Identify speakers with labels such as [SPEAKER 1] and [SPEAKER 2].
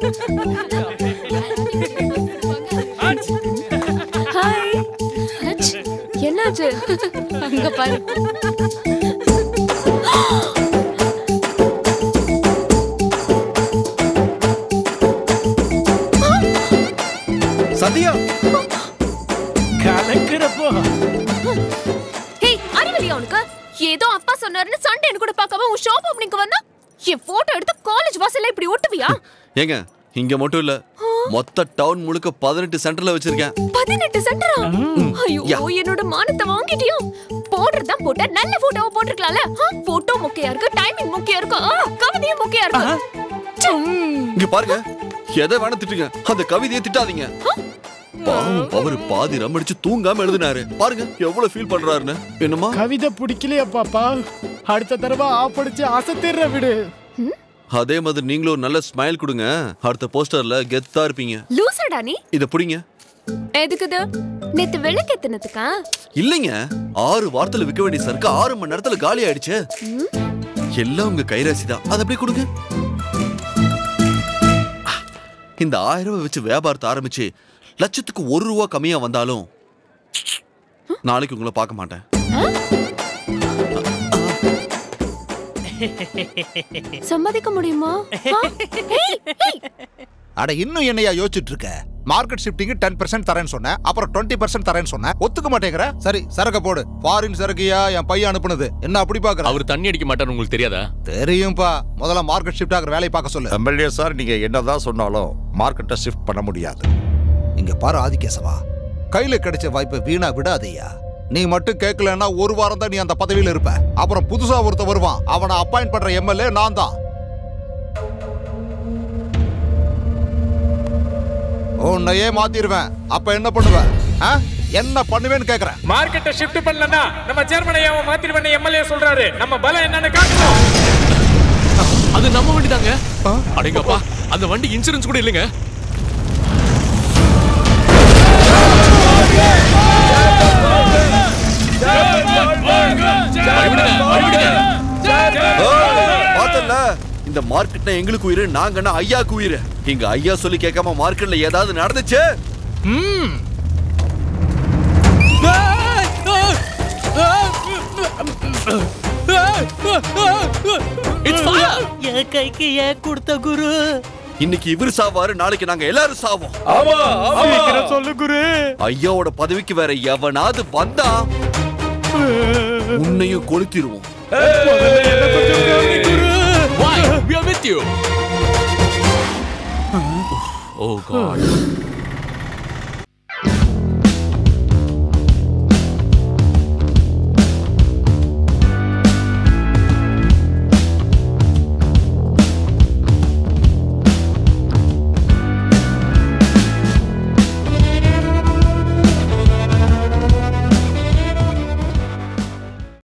[SPEAKER 1] Hi என்னாச்சு அங்க பாரு
[SPEAKER 2] சத்யா
[SPEAKER 3] கலக்கிறப்போ
[SPEAKER 1] ஹே அறிவலியா உனக்கு ஏதோ அப்பா சொன்னாருன்னு சண்டே கூட பார்க்காம உன் ஷாப் ஓப்பனிங்க்கு வந்தா என் போட்டோ எடுத்து காலேஜ் வாசல்ல இப்படி ஒட்டுவியா
[SPEAKER 2] ஏங்க இங்க மட்டும் இல்ல மொத்த டவுன் முழுக்க பதினெட்டு சென்டர்ல வச்சிருக்கேன்
[SPEAKER 1] பதினெட்டு சென்டரா ஐயோ
[SPEAKER 2] யா.
[SPEAKER 1] என்னோட மானத்தை வாங்கிட்டியோ போடுறதுதான் போட்ட நல்ல போட்டோவை போட்டிருக்கலாம்ல போட்டோ முக்கியா இருக்கு டைமிங் முக்கியம் இருக்கு ஆ, கவிதையும் முக்கியம் இருக்கு ச்சே.
[SPEAKER 2] இங்க பாருங்க எதை வேணா திட்டுங்க அந்த கவிதையை திட்டாதீங்க பாவம் அவரு பாதி ரம் அடிச்சு தூங்காம எழுதினாரு பாருங்க எவ்வளவு ஃபீல் பண்றாருன்னு என்னமா
[SPEAKER 3] கவிதை பிடிக்கலையா பாப்பா அடுத்த தடவை ஆப்படிச்சு அசத்திடுற விடு
[SPEAKER 2] அதே மாதிரி நீங்களும் ஒரு நல்ல ஸ்மைல் கொடுங்க அடுத்த போஸ்டர்ல கெத்தா இருப்பீங்க
[SPEAKER 1] லூசாடா நீ
[SPEAKER 2] இத புடிங்க
[SPEAKER 1] எதுக்குது நேத்து விளக்கேத்துனதுக்கா
[SPEAKER 2] இல்லைங்க ஆறு வாரத்துல விற்க வேண்டிய சரக்கு ஆறு மணி நேரத்துல காலி ஆயிடுச்சு எல்லாம் உங்க கைராசி தான் அதை அப்படியே கொடுங்க இந்த ஆயிரம் ரூபாய் வச்சு வியாபாரத்தை ஆரம்பிச்சு லட்சத்துக்கு ஒரு ரூபா கம்மியா வந்தாலும் நாளைக்கு உங்களை பார்க்க மாட்டேன்
[SPEAKER 1] சம்மதிக்க முடியுமா ஆ? ஏய், ஏய்.
[SPEAKER 4] அட இன்னும் என்னையா யோசிச்சுட்டு இருக்க மார்க்கெட் ஷிஃப்டிங் டென் பர்சன்ட் தரேன்னு சொன்னேன் அப்புறம் டுவெண்ட்டி பர்சன்ட் தரேன்னு சொன்னேன் ஒத்துக்க மாட்டேங்கிற சரி சரக்க போடு ஃபாரின் சரக்குயா என் பையன் அனுப்புனது என்ன அப்படி பாக்குற
[SPEAKER 5] அவர் தண்ணி அடிக்க மாட்டாரு உங்களுக்கு தெரியாதா
[SPEAKER 4] தெரியும்பா முதல்ல மார்க்கெட் ஷிஃப்ட் ஆகிற வேலையை பார்க்க சொல்லு
[SPEAKER 6] எம்எல்ஏ சார் நீங்க என்னதான் சொன்னாலும் மார்க்கெட்டை ஷிஃப்ட் பண்ண முடியாது
[SPEAKER 4] இங்க பாரு ஆதிகேசவா கையில கிடைச்ச வாய்ப்பை வீணா விடாதய்யா நீ மட்டும் கேட்கலன்னா ஒரு வாரம் தான் நீ அந்த பதவியில இருப்ப அப்புறம் புதுசா ஒருத்த வருவான் அவனை அப்பாயிண்ட் பண்ற எம்எல்ஏ நான் தான் உன்னையே மாத்திருவேன் அப்ப என்ன பண்ணுவேன் ஆ? என்ன பண்ணுவேன்னு கேக்குறேன்
[SPEAKER 7] மார்க்கெட்டை ஷிஃப்ட் பண்ணலன்னா நம்ம சேர்மன் ஐயாவை மாத்திருவேன் எம்எல்ஏ சொல்றாரு நம்ம பலம் என்னன்னு காட்டணும்
[SPEAKER 5] அது நம்ம வண்டி தாங்க அடேங்கப்பா அந்த வண்டி இன்சூரன்ஸ் கூட இல்லைங்க வழிவிடுங்க, வழிவிடுங்க.
[SPEAKER 2] பார்த்தல இந்த மார்க்கெட்னா எங்களுக்கு உயிர் நாங்கன்னா ஐயாக்கு உயிர் இங்க ஐயா சொல்லி கேட்காம மார்க்கெட்ல ஏதாவது நடந்துச்சு
[SPEAKER 5] It's fire.
[SPEAKER 8] என் கைக்கு ஏன் கொடுத்த குரு
[SPEAKER 2] இன்னைக்கு இவர் சாவாரு நாளைக்கு நாங்க எல்லாரும் சாவோம்
[SPEAKER 3] சீக்கிரம் சொல்லு குரு
[SPEAKER 2] ஐயாவோட பதவிக்கு வேற எவனாவது வந்தா உன்னையும் கொளுத்திடுவோம்
[SPEAKER 5] Why? We are with you. Oh God.